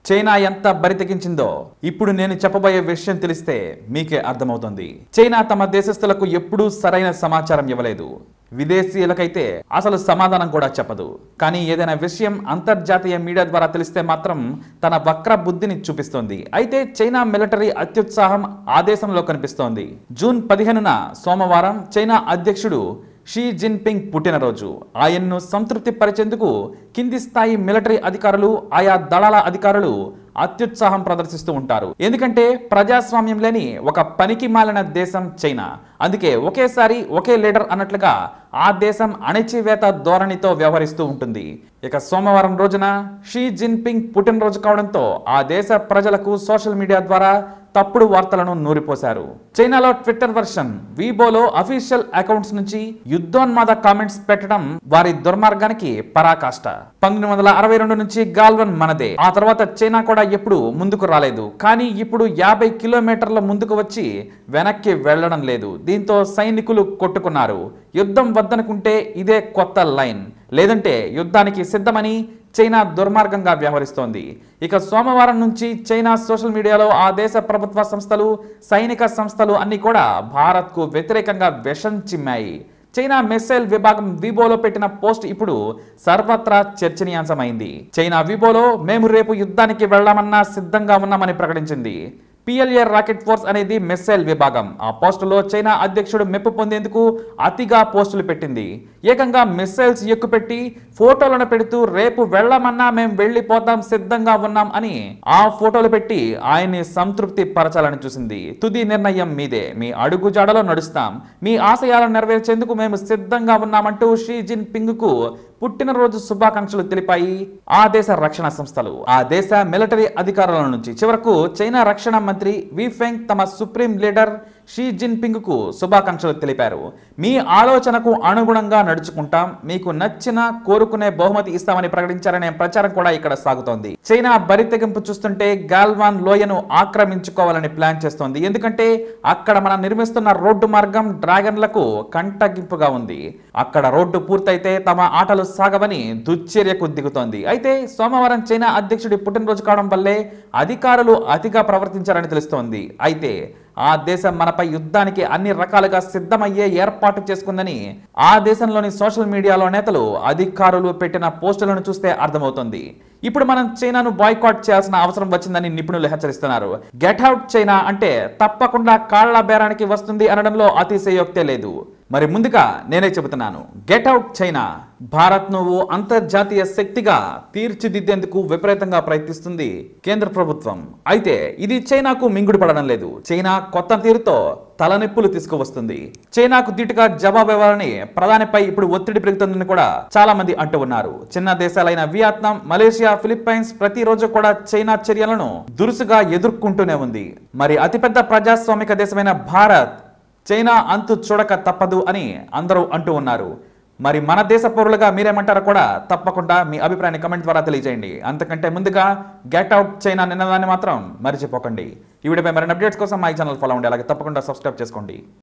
China ఎంత బరితెగించిందో ఇప్పుడు నేను చెప్పబోయే విషయం తెలిస్తే మీకే అర్థమవుతుంది చైనా తమ దేశస్తులకు ఎప్పుడూ సరైన సమాచారం ఇవ్వలేదు విదేశీయులకైతే అసలు సమాధానం కూడా చెప్పదు కానీ ఏదైనా విషయం అంతర్జాతీయ మీడియా ద్వారా తెలిస్తే మాత్రం తన వక్ర బుద్ధిని చూపిస్తోంది అయితే చైనా మిలిటరీ అత్యుత్సాహం ఆ దేశంలో కనిపిస్తోంది జూన్ పదిహేనున సోమవారం చైనా అధ్యక్షుడు షీ జిన్పింగ్ పుట్టినరోజు ఆయన్ను సంతృప్తి పరిచేందుకు కింది స్థాయి మిలిటరీ అధికారులు ఆయా దళాల అధికారులు అత్యుత్సాహం ప్రదర్శిస్తూ ఉంటారు ఎందుకంటే ప్రజాస్వామ్యం లేని ఒక పనికి మాలిన దేశం చైనా అందుకే ఒకేసారి ఒకే లీడర్ అన్నట్లుగా ఆ దేశం అణిచివేత ధోరణితో వ్యవహరిస్తూ ఉంటుంది ఇక సోమవారం రోజున షీ జిన్పింగ్ పుట్టినరోజు కావడంతో ఆ దేశ ప్రజలకు సోషల్ మీడియా ద్వారా తప్పుడు వార్తలను నూరిపోశారు చైనాలో ట్విట్టర్ వర్షన్ వీబోలో అఫీషియల్ అకౌంట్స్ నుంచి యుద్ధోన్మాద కామెంట్స్ పెట్టడం వారి దుర్మార్గానికి పరాకాష్ట పంతొమ్మిది వందల అరవై రెండు నుంచి గాల్వన్ మనదే ఆ తర్వాత చైనా కూడా ఎప్పుడు ముందుకు రాలేదు కానీ ఇప్పుడు యాభై కిలోమీటర్ల ముందుకు వచ్చి వెనక్కి వెళ్ళడం లేదు దీంతో సైనికులు కొట్టుకున్నారు యుద్ధం వద్దనుకుంటే ఇదే కొత్త లైన్ లేదంటే యుద్ధానికి సిద్ధమని చైనా దుర్మార్గంగా వ్యవహరిస్తోంది ఇక సోమవారం నుంచి చైనా సోషల్ మీడియాలో ఆ దేశ ప్రభుత్వ సంస్థలు సైనిక సంస్థలు అన్ని కూడా భారత్కు వ్యతిరేకంగా విషం చిమ్మాయి చైనా మిస్సైల్ విభాగం విబోలో పెట్టిన పోస్ట్ ఇప్పుడు సర్వత్రా చర్చనీయాంశమైంది చైనా విబోలో మేము రేపు యుద్ధానికి వెళ్లామన్నా సిద్ధంగా ఉన్నామని ప్రకటించింది పిఎల్ఏ రాకెట్ ఫోర్స్ అనేది మిస్సైల్ విభాగం ఆ పోస్టులో చైనా అధ్యక్షుడు మెప్పు పొందేందుకు అతిగా పోస్టులు పెట్టింది ఏకంగా మిస్సైల్స్ ఎక్కుపెట్టి ఫోటోలను పెడుతూ రేపు వెళ్ళమన్నా మేము వెళ్ళిపోతాం సిద్ధంగా ఉన్నాం అని ఆ ఫోటోలు పెట్టి ఆయన్ని సంతృప్తి పరచాలని చూసింది తుది నిర్ణయం మీదే మీ అడుగు జాడలో నడుస్తాం మీ ఆశయాలను నెరవేర్చేందుకు మేము సిద్ధంగా ఉన్నామంటూ షీ జిన్ పింగ్ కు పుట్టినరోజు శుభాకాంక్షలు తెలిపాయి ఆ దేశ రక్షణ సంస్థలు ఆ దేశ మిలిటరీ అధికారుల నుంచి చివరకు చైనా రక్షణ మంత్రి విఫెంగ్ తమ సుప్రీం లీడర్ షీ జిన్పింగ్ కు శుభాకాంక్షలు తెలిపారు మీ ఆలోచనకు అనుగుణంగా నడుచుకుంటాం మీకు నచ్చిన కోరుకునే బహుమతి ఇస్తామని ప్రకటించారనే ప్రచారం కూడా ఇక్కడ సాగుతోంది చైనా బరితెగింపు చూస్తుంటే గాల్వాన్ లోయను ఆక్రమించుకోవాలని ప్లాన్ చేస్తోంది ఎందుకంటే అక్కడ మనం నిర్మిస్తున్న రోడ్డు మార్గం డ్రాగన్లకు కంటగింపుగా ఉంది అక్కడ రోడ్డు పూర్తయితే తమ ఆటలు సాగవని దుశ్చర్యకు దిగుతోంది అయితే సోమవారం చైనా అధ్యక్షుడి పుట్టినరోజు కావడం వల్లే అధికారులు అతిగా ప్రవర్తించారని తెలుస్తోంది అయితే ఆ దేశం మనపై యుద్ధానికి అన్ని రకాలుగా సిద్ధమయ్యే ఏర్పాటు చేసుకుందని ఆ దేశంలోని సోషల్ మీడియాలో నేతలు అధికారులు పెట్టిన పోస్టులను చూస్తే అర్థమవుతుంది ఇప్పుడు మనం చైనాను బాయ్కాట్ చేయాల్సిన అవసరం వచ్చిందని నిపుణులు హెచ్చరిస్తున్నారు గెట్ అవుట్ చైనా అంటే తప్పకుండా కాళ్ల బేరానికి వస్తుంది అనడంలో అతిశయోక్తే లేదు మరి ముందుగా నేనే చెబుతున్నాను గెట్ అవుట్ చైనా భారత్ నువ్వు అంతర్జాతీయ శక్తిగా తీర్చిదిద్దేందుకు విపరీతంగా ప్రయత్నిస్తుంది కేంద్ర ప్రభుత్వం అయితే ఇది చైనాకు మింగుడు పడడం లేదు చైనా కొత్త తీరుతో తలనొప్పులు తీసుకువస్తుంది చైనాకు ధీటుగా జవాబు ఇవ్వాలని ప్రధానిపై ఇప్పుడు ఒత్తిడి పెరుగుతుందని కూడా చాలా మంది అంటూ ఉన్నారు చిన్న దేశాలైన వియత్నాం మలేషియా ఫిలిప్పైన్స్ ప్రతిరోజు కూడా చైనా చర్యలను దురుసుగా ఎదుర్కొంటూనే ఉంది మరి అతిపెద్ద ప్రజాస్వామిక దేశమైన భారత్ చైనా అంతు చూడక తప్పదు అని అందరూ అంటూ ఉన్నారు మరి మన దేశ పౌరులుగా మీరేమంటారో కూడా తప్పకుండా మీ అభిప్రాయాన్ని కమెంట్ ద్వారా తెలియజేయండి అంతకంటే ముందుగా గెట్ అవుట్ చైనా నిన్నదాన్ని మాత్రం మర్చిపోకండి ఈ వీడియోపై మరిన్ని అప్డేట్స్ కోసం మా ఛానల్ ఫాలో అవ్వండి అలాగే తప్పకుండా సబ్స్క్రైబ్ చేసుకోండి